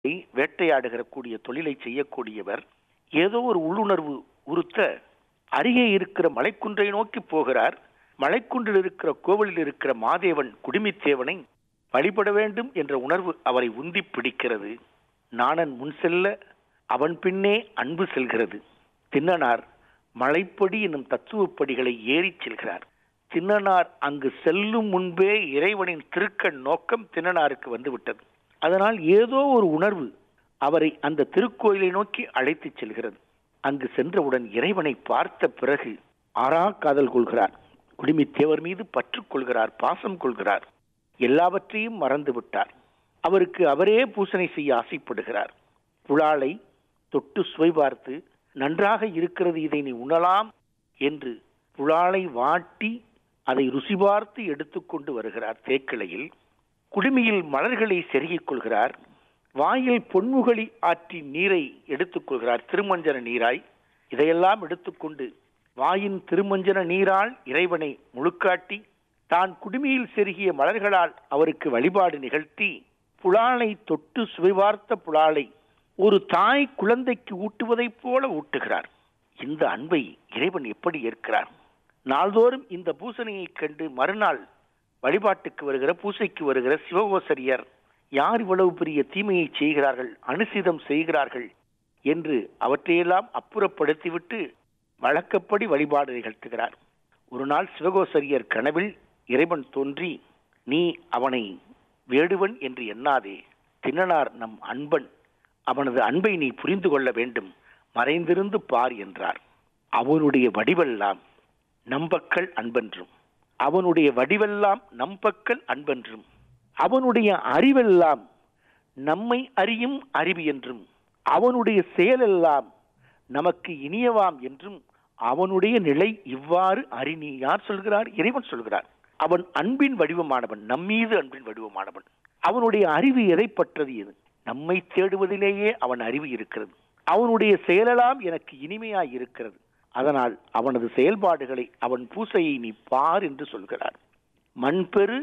வேட்டையாடுகிற கூடிய தொழிலை செய்யக்கூடியவர் ஏதோ ஒரு உள்ளுணர்வு உறுத்த அருகே இருக்கிற மலைக்குன்றை நோக்கி போகிறார் மலைக்குன்றில் இருக்கிற கோவிலில் இருக்கிற மாதேவன் குடிமித்தேவனை வழிபட வேண்டும் என்ற உணர்வு அவரை உந்தி பிடிக்கிறது நாணன் முன் செல்ல அவன் பின்னே அன்பு செல்கிறது தின்னனார் மலைப்படி என்னும் தத்துவப்படிகளை ஏறிச் செல்கிறார் தின்னனார் அங்கு செல்லும் முன்பே இறைவனின் திருக்கண் நோக்கம் தின்னனாருக்கு வந்துவிட்டது அதனால் ஏதோ ஒரு உணர்வு அவரை அந்த திருக்கோயிலை நோக்கி அழைத்துச் செல்கிறது அங்கு சென்றவுடன் இறைவனை பார்த்த பிறகு ஆறா காதல் கொள்கிறார் குடிமித்தேவர் மீது பற்று கொள்கிறார் பாசம் கொள்கிறார் எல்லாவற்றையும் மறந்து விட்டார் அவருக்கு அவரே பூசணை செய்ய ஆசைப்படுகிறார் புலாலை தொட்டு சுவை பார்த்து நன்றாக இருக்கிறது இதை நீ உணலாம் என்று புலாலை வாட்டி அதை ருசி பார்த்து எடுத்துக்கொண்டு வருகிறார் தேக்கிளையில் குடுமியில் மலர்களை செருகிக் கொள்கிறார் வாயில் பொன்முகலி ஆற்றி நீரை எடுத்துக்கொள்கிறார் திருமஞ்சன நீராய் இதையெல்லாம் எடுத்துக்கொண்டு வாயின் திருமஞ்சன நீரால் இறைவனை முழுக்காட்டி தான் குடுமியில் செருகிய மலர்களால் அவருக்கு வழிபாடு நிகழ்த்தி புலாலை தொட்டு சுவைவார்த்த புலாலை ஒரு தாய் குழந்தைக்கு ஊட்டுவதைப் போல ஊட்டுகிறார் இந்த அன்பை இறைவன் எப்படி ஏற்கிறார் நாள்தோறும் இந்த பூசணையைக் கண்டு மறுநாள் வழிபாட்டுக்கு வருகிற பூசைக்கு வருகிற சிவகோசரியர் யார் இவ்வளவு பெரிய தீமையை செய்கிறார்கள் அனுசிதம் செய்கிறார்கள் என்று அவற்றையெல்லாம் அப்புறப்படுத்திவிட்டு வழக்கப்படி வழிபாடு நிகழ்த்துகிறார் ஒரு நாள் சிவகோசரியர் கனவில் இறைவன் தோன்றி நீ அவனை வேடுவன் என்று எண்ணாதே தின்னனார் நம் அன்பன் அவனது அன்பை நீ புரிந்து கொள்ள வேண்டும் மறைந்திருந்து பார் என்றார் அவனுடைய வடிவெல்லாம் நம்பக்கள் அன்பென்றும் அவனுடைய வடிவெல்லாம் நம்பக்கள் அன்பென்றும் அவனுடைய அறிவெல்லாம் நம்மை அறியும் அறிவு என்றும் அவனுடைய செயலெல்லாம் நமக்கு இனியவாம் என்றும் அவனுடைய நிலை இவ்வாறு அறிநீ யார் சொல்கிறார் இறைவன் சொல்கிறார் அவன் அன்பின் வடிவமானவன் நம்மீது அன்பின் வடிவமானவன் அவனுடைய அறிவு எதை பற்றது எது நம்மை தேடுவதிலேயே அவன் அறிவு இருக்கிறது அவனுடைய செயலெல்லாம் எனக்கு இனிமையாய் இருக்கிறது அதனால் அவனது செயல்பாடுகளை அவன் பூசையை நீ பார் என்று சொல்கிறார் மண்பெரு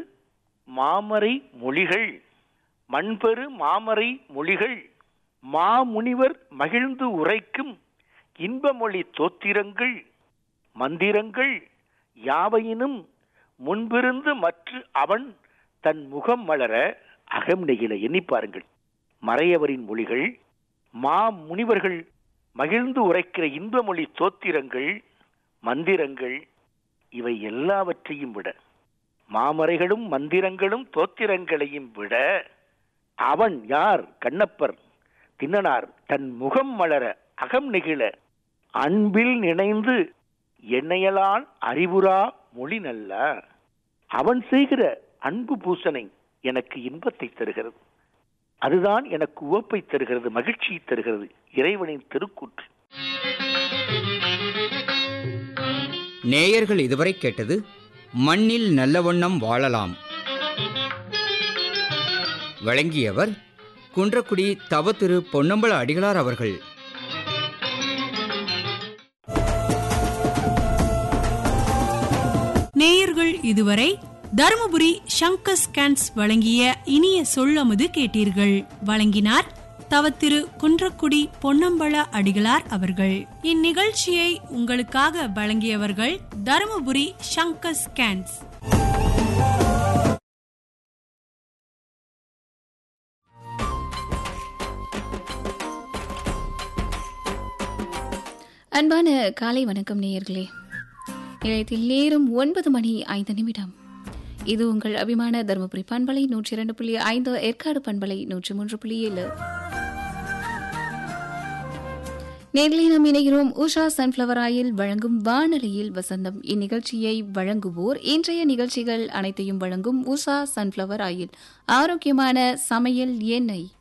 மாமரை மொழிகள் மண்பெரு மாமரை மொழிகள் மாமுனிவர் மகிழ்ந்து உரைக்கும் இன்பமொழி தோத்திரங்கள் மந்திரங்கள் யாவையினும் முன்பிருந்து மற்ற அவன் தன் முகம் மலர அகம் நெகிழ எண்ணி பாருங்கள் மறையவரின் மொழிகள் மா முனிவர்கள் மகிழ்ந்து உரைக்கிற இன்பமொழி தோத்திரங்கள் மந்திரங்கள் இவை எல்லாவற்றையும் விட மாமறைகளும் மந்திரங்களும் தோத்திரங்களையும் விட அவன் யார் கண்ணப்பர் தின்னனார் தன் முகம் மலர அகம் நெகிழ அன்பில் நினைந்து எண்ணெயலால் அறிவுரா மொழி நல்ல அவன் செய்கிற அன்பு பூசனை எனக்கு இன்பத்தை தருகிறது அதுதான் எனக்கு உவப்பை தருகிறது மகிழ்ச்சியை தருகிறது இறைவனின் திருக்கூற்று நேயர்கள் இதுவரை கேட்டது மண்ணில் நல்ல வண்ணம் வாழலாம் வழங்கியவர் குன்றக்குடி தவ திரு பொன்னம்பல அடிகளார் அவர்கள் நேயர்கள் இதுவரை தருமபுரி சங்கர் ஸ்கேன்ஸ் வழங்கிய இனிய சொல்லமுது கேட்டீர்கள் வழங்கினார் தவத்திரு குன்றக்குடி பொன்னம்பல அடிகளார் அவர்கள் இந்நிகழ்ச்சியை உங்களுக்காக வழங்கியவர்கள் தருமபுரி சங்கர் ஸ்கேன்ஸ் அன்பான காலை வணக்கம் நேயர்களே நிலையத்தில் நேரம் ஒன்பது மணி ஐந்து நிமிடம் இது உங்கள் அபிமான தருமபுரி பண்பலை நூற்றி இரண்டு புள்ளி ஐந்து ஏற்காடு பண்பலை நூற்றி மூன்று புள்ளி ஏழு நேரிலே நாம் இணைகிறோம் உஷா சன்ஃப்ளவர் ஆயில் வழங்கும் வானொலியில் வசந்தம் இந்நிகழ்ச்சியை வழங்குவோர் இன்றைய நிகழ்ச்சிகள் அனைத்தையும் வழங்கும் உஷா சன்ஃப்ளவர் ஆயில் ஆரோக்கியமான சமையல் எண்ணெய்